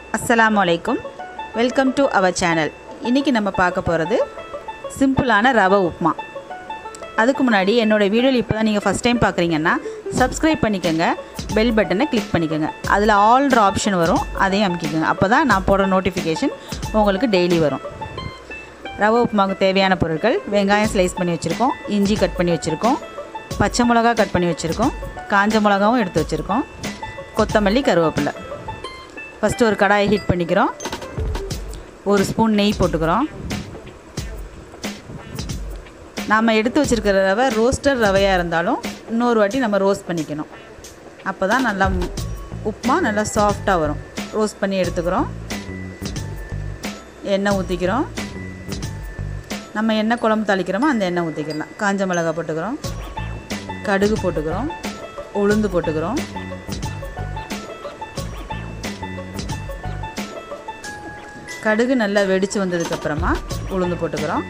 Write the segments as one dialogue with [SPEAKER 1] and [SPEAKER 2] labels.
[SPEAKER 1] அஸ்ஸலாமு அலைக்கும் welcome to our channel இன்றைக்கி நம்ம பார்க்க போகிறது சிம்பிளான ரவை உப்புமா அதுக்கு முன்னாடி என்னோடய வீடியோவில் இப்போ தான் நீங்கள் ஃபஸ்ட் டைம் பார்க்குறீங்கன்னா சப்ஸ்கிரைப் பண்ணிக்கோங்க பெல் பட்டனை கிளிக் பண்ணிக்கோங்க அதில் ஆல்ட்ரு ஆப்ஷன் வரும் அதையும் அமைக்கிக்கோங்க அப்போ தான் நான் போடுற நோட்டிஃபிகேஷன் உங்களுக்கு டெய்லி வரும் ரவை உப்புமாவுக்கு தேவையான பொருட்கள் வெங்காயம் ஸ்லைஸ் பண்ணி வச்சுருக்கோம் இஞ்சி கட் பண்ணி வச்சுருக்கோம் பச்சை மிளகா கட் பண்ணி வச்சுருக்கோம் காஞ்ச மிளகாவும் எடுத்து வச்சுருக்கோம் கொத்தமல்லி கருவேப்பிலை ஃபஸ்ட்டு ஒரு கடாயை ஹீட் பண்ணிக்கிறோம் ஒரு ஸ்பூன் நெய் போட்டுக்கிறோம் நாம் எடுத்து வச்சுருக்கிற ரவை ரோஸ்டர் ரவையாக இருந்தாலும் இன்னொரு வாட்டி நம்ம ரோஸ்ட் பண்ணிக்கணும் அப்போ தான் நல்லா உப்புமா நல்லா சாஃப்டாக வரும் ரோஸ்ட் பண்ணி எடுத்துக்கிறோம் எண்ணெய் ஊற்றிக்கிறோம் நம்ம என்ன குழம்பு தாளிக்கிறோமோ அந்த எண்ணெய் ஊற்றிக்கலாம் காஞ்ச மிளகா போட்டுக்கிறோம் கடுகு போட்டுக்கிறோம் உளுந்து போட்டுக்கிறோம் கடுகு நல்லா வெடித்து வந்ததுக்கப்புறமா உளுந்து போட்டுக்கிறோம்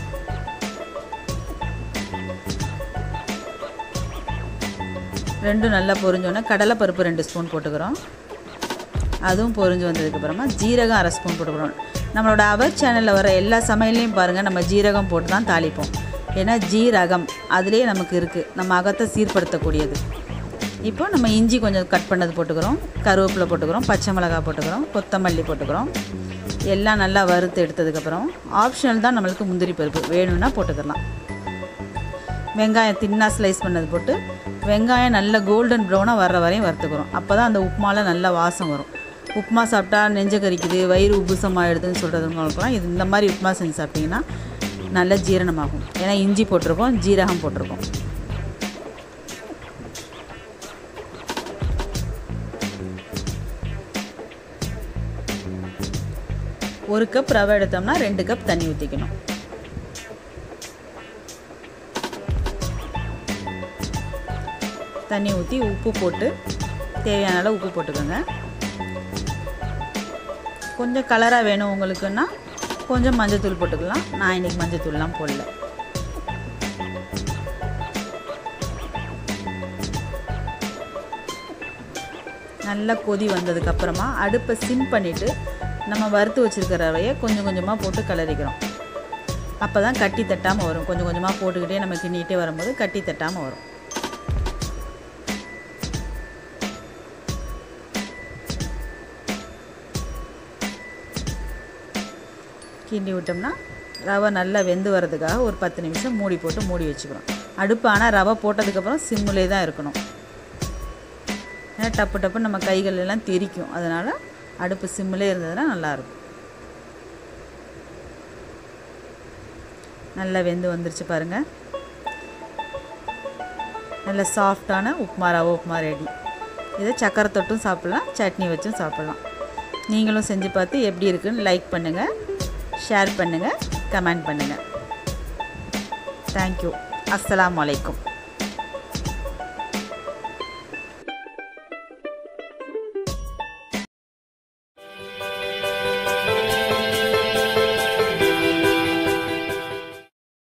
[SPEAKER 1] ரெண்டும் நல்லா பொரிஞ்சோன்னே கடலைப்பருப்பு ரெண்டு ஸ்பூன் போட்டுக்கிறோம் அதுவும் பொரிஞ்சு வந்ததுக்கப்புறமா ஜீரகம் அரை ஸ்பூன் போட்டுக்கிறோம் நம்மளோட அவர் சேனலில் வர எல்லா சமையல்லையும் பாருங்கள் நம்ம ஜீரகம் போட்டு தான் தாளிப்போம் ஏன்னா ஜீரகம் அதுலேயே நமக்கு இருக்குது நம்ம அகத்தை சீர்படுத்தக்கூடியது இப்போ நம்ம இஞ்சி கொஞ்சம் கட் பண்ணது போட்டுக்கிறோம் கருவேப்பிலை போட்டுக்கிறோம் பச்சை மிளகாய் போட்டுக்கிறோம் கொத்தமல்லி போட்டுக்கிறோம் எல்லாம் நல்லா வறுத்து எடுத்ததுக்கப்புறம் ஆப்ஷனல் தான் நம்மளுக்கு முந்திரி பருப்பு வேணும்னா போட்டுக்கலாம் வெங்காயம் தின்னாக ஸ்லைஸ் பண்ணது போட்டு வெங்காயம் நல்ல கோல்டன் ப்ரௌனாக வர்ற வரையும் வறுத்துக்கிறோம் அப்போ தான் அந்த உப்புமாவில் நல்ல வாசம் வரும் உப்புமா சாப்பிட்டா நெஞ்ச கறிக்குது வயிறு உப்புசமாகிடுதுன்னு சொல்கிறதுங்களுக்குலாம் இது இந்த மாதிரி உப்புமா செஞ்சு சாப்பிட்டிங்கன்னா நல்ல ஜீரணமாகும் ஏன்னா இஞ்சி போட்டிருக்கோம் ஜீரகம் போட்டிருக்கோம் ஒரு கப் ரவை எடுத்தோம்னா ரெண்டு கப் தண்ணி ஊற்றிக்கணும் தண்ணி ஊற்றி உப்பு போட்டு தேவையான அளவு உப்பு போட்டுக்கோங்க கொஞ்சம் கலராக வேணும் உங்களுக்குன்னா கொஞ்சம் மஞ்சத்தூள் போட்டுக்கலாம் நான் இன்றைக்கி மஞ்சத்தூள்லாம் போடல நல்லா கொதி வந்ததுக்கப்புறமா அடுப்பை சிம் பண்ணிவிட்டு நம்ம வறுத்து வச்சுருக்கிற ரவையை கொஞ்சம் கொஞ்சமாக போட்டு கிளறிக்கிறோம் அப்போ தான் கட்டி தட்டாமல் வரும் கொஞ்சம் கொஞ்சமாக போட்டுக்கிட்டே நம்ம கிண்டிகிட்டே வரும்போது கட்டி தட்டாமல் வரும் கிண்டி விட்டோம்னா ரவை நல்லா வெந்து வர்றதுக்காக ஒரு பத்து நிமிஷம் மூடி போட்டு மூடி வச்சுக்கிறோம் அடுப்பு ஆனால் ரவை போட்டதுக்கப்புறம் சிம்மிலே தான் இருக்கணும் ஏன்னா டப்பு டப்பு நம்ம கைகள் எல்லாம் தெரிக்கும் அதனால் அடுப்பு சிம்மிலே இருந்ததுன்னா நல்லாயிருக்கும் நல்லா வெந்து வந்துருச்சு பாருங்கள் நல்ல சாஃப்டான உப்புமா ரவை உப்புமா ரெடி இதை சக்கரை தொட்டும் சாப்பிட்லாம் சட்னி வச்சும் சாப்பிட்லாம் நீங்களும் செஞ்சு பார்த்து எப்படி இருக்குன்னு லைக் பண்ணுங்கள் ஷேர் பண்ணுங்கள் கமெண்ட் பண்ணுங்கள் தேங்க்யூ அஸ்ஸலாமு அலைக்கும்